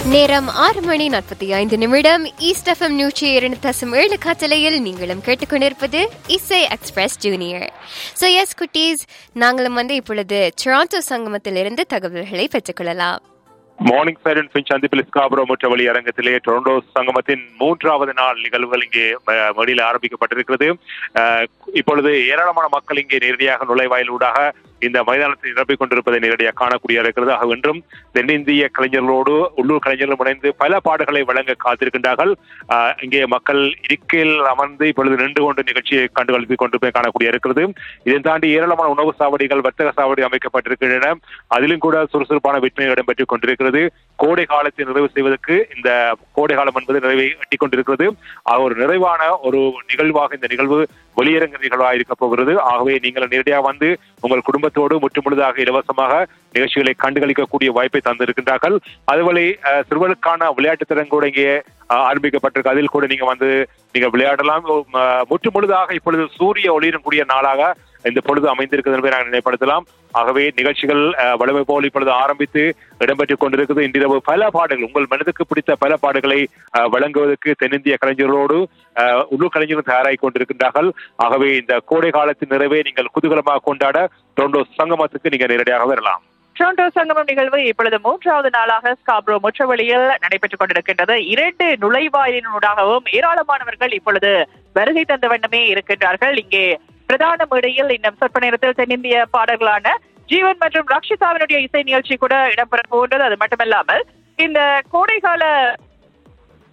நேரம் ஆறு மணி நாற்பத்தி ஐந்து நிமிடம் ஈஸ்ட் எஃப்எம் நூற்றி இரண்டு தசம் ஏழு காற்றலையில் நீங்களும் கேட்டுக்கொண்டிருப்பது இசை எக்ஸ்பிரஸ் ஜூனியர் ஸோ எஸ் குட்டீஸ் நாங்களும் வந்து இப்பொழுது டொராண்டோ சங்கமத்திலிருந்து தகவல்களை பெற்றுக்கொள்ளலாம் மார்னிங் சைரன் பின் சந்திப்பில் ஸ்காபரோ முற்றவழி அரங்கத்திலே டொரண்டோ சங்கமத்தின் மூன்றாவது நாள் நிகழ்வுகள் இங்கே அஹ், வெளியில் ஆரம்பிக்கப்பட்டிருக்கிறது அஹ், இப்பொழுது ஏராளமான மக்கள் இங்கே நேரடியாக நுழைவாயிலூடாக இந்த மைதானத்தை நிரப்பிக் கொண்டிருப்பதை நேரடியாக காணக்கூடிய இருக்கிறது ஆக இன்றும் தென்னிந்திய கலைஞர்களோடு உள்ளூர் கலைஞர்களும் இணைந்து பல பாடுகளை வழங்க காத்திருக்கின்றார்கள் அஹ், இங்கே மக்கள் இருக்கையில் அமர்ந்து இப்பொழுது நின்று கொண்டு நிகழ்ச்சியை கண்டுகளித்துக் கொண்டு போய் காணக்கூடிய இருக்கிறது இதை தாண்டி ஏராளமான உணவு சாவடிகள் வர்த்தக சாவடி அமைக்கப்பட்டிருக்கின்றன அதிலும் கூட சுறுசுறுப்பான விற்பனை இடம்பெற்றுக் கொண்டிருக்கிறது கோடை காலத்தை நிறைவு செய்வதற்கு இந்த கோடை காலம் என்பது நிறைவை எட்டிக் கொண்டிருக்கிறது ஆக ஒரு நிறைவான ஒரு நிகழ்வாக இந்த நிகழ்வு வெளியரங்க நிகழ்வாக இருக்க போகிறது ஆகவே நீங்கள் நேரடியாக வந்து உங்கள் குடும்பத்தோடு முற்றுமுழுதாக இலவசமாக நிகழ்ச்சிகளை கண்டுகளிக்கக்கூடிய வாய்ப்பை தந்திருக்கின்றார்கள் அதுபோல அஹ், சிறுவர்களுக்கான விளையாட்டு திறன் கூட இங்கே அஹ், ஆரம்பிக்கப்பட்டிருக்கு அதில் கூட நீங்க வந்து நீங்க விளையாடலாம் அஹ், முற்றுமுழுதாக இப்பொழுது சூரிய ஒளிரும் கூடிய நாளாக இந்த பொழுது அமைந்திருக்கிறது என்பதை நாங்கள் நினைப்படுத்தலாம் ஆகவே நிகழ்ச்சிகள் அஹ், வழமை போல் இப்பொழுது ஆரம்பித்து இடம்பெற்றுக் கொண்டிருக்கிறது இன்றிரவு பல பாடல்கள் உங்கள் மனதுக்கு பிடித்த பல பாடல்களை அஹ், வழங்குவதற்கு தென்னிந்திய கலைஞர்களோடு அஹ், உள்ளூர் கலைஞர்கள் தயாராகி கொண்டிருக்கின்றார்கள் ஆகவே இந்த கோடை காலத்தின் நிறைவை நீங்கள் குதூகலமாக கொண்டாட டொரண்டோ சங்கமத்துக்கு நீங்க நேரடியாக வரலாம் டொரண்டோ சங்கமம் நிகழ்வு இப்பொழுது மூன்றாவது நாளாக ஸ்காப்ரோ முற்றவழியில் நடைபெற்றுக் கொண்டிருக்கின்றது இரண்டு நுழைவாயிலினூடாகவும் ஏராளமானவர்கள் இப்பொழுது வருகை தந்த வண்ணமே இருக்கின்றார்கள் இங்கே பிரதான மேடையில் இன்னும் சொற்ப நேரத்தில் தென்னிந்திய பாடல்களான ஜீவன் மற்றும் ரக்ஷிதாவினுடைய இசை நிகழ்ச்சி கூட இடம்பெற போகின்றது அது மட்டுமல்லாமல் இந்த கோடைகால